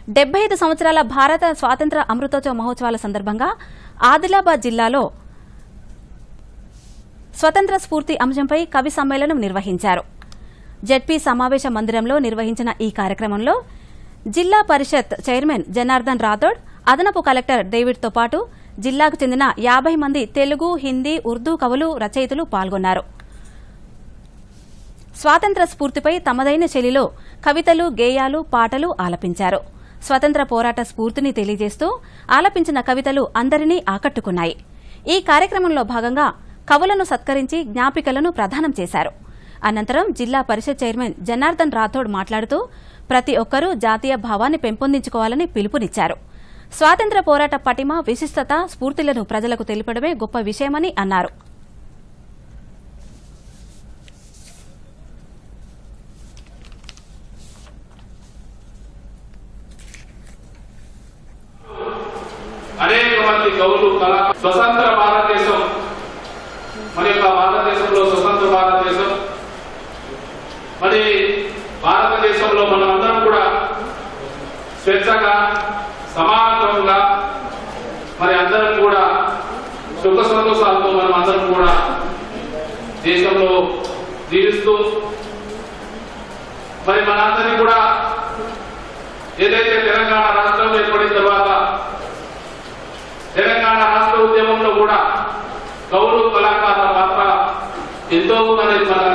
డెబ్బై ఐదు సంవత్సరాల భారత స్వాతంత్ర అమృతోత్సవ మహోత్సవాల సందర్భంగా ఆదిలాబాద్ జిల్లాలో స్వతంత్ర స్ఫూర్తి అంశంపై కవి సమ్మేళనం నిర్వహించారు జెడ్పీ సమావేశ మందిరంలో నిర్వహించిన ఈ కార్యక్రమంలో జిల్లా పరిషత్ చైర్మన్ జనార్దన్ రాథోడ్ అదనపు కలెక్టర్ డేవిడ్తో పాటు జిల్లాకు చెందిన యాభై మంది తెలుగు హిందీ ఉర్దూ కవులు రచయితలు పాల్గొన్నారు స్వాతంత్ర స్ఫూర్తిపై తమదైన శైలిలో కవితలు గేయాలు పాటలు ఆలపించారు స్వతంత్ర పోరాట స్ఫూర్తిని తెలియజేస్తూ ఆలపించిన కవితలు అందరినీ ఆకట్టుకున్నాయి ఈ కార్యక్రమంలో భాగంగా కవులను సత్కరించి జ్ఞాపికలను ప్రదానం చేశారు అనంతరం జిల్లా పరిషత్ చైర్మన్ జనార్దన్ రాథోడ్ మాట్లాడుతూ ప్రతి ఒక్కరూ జాతీయ భావాన్ని పెంపొందించుకోవాలని పిలుపునిచ్చారు స్వాతంత్ర పోరాట పటిమ విశిష్టత స్ఫూర్తులను ప్రజలకు తెలిపడమే గొప్ప విషయమని అన్నారు అనేక మంది కవులు కళ స్వతంత్ర భారతదేశం మన యొక్క భారతదేశంలో స్వతంత్ర భారతదేశం మరి భారతదేశంలో మనం అందరం కూడా స్వేచ్ఛగా సమానత్వంగా మరి అందరం కూడా సుఖ సంతోషాలతో మనం అందరం కూడా దేశంలో జీవిస్తూ మరి మనందరినీ కూడా ఏదైతే తెలంగాణ రాష్ట్రం ఏర్పడిన తర్వాత తెలంగాణ రాష్ట్ర ఉద్యమంలో కూడా కౌలు కళాకారుల పాత్ర ఎంతో ఉందనేది మనకు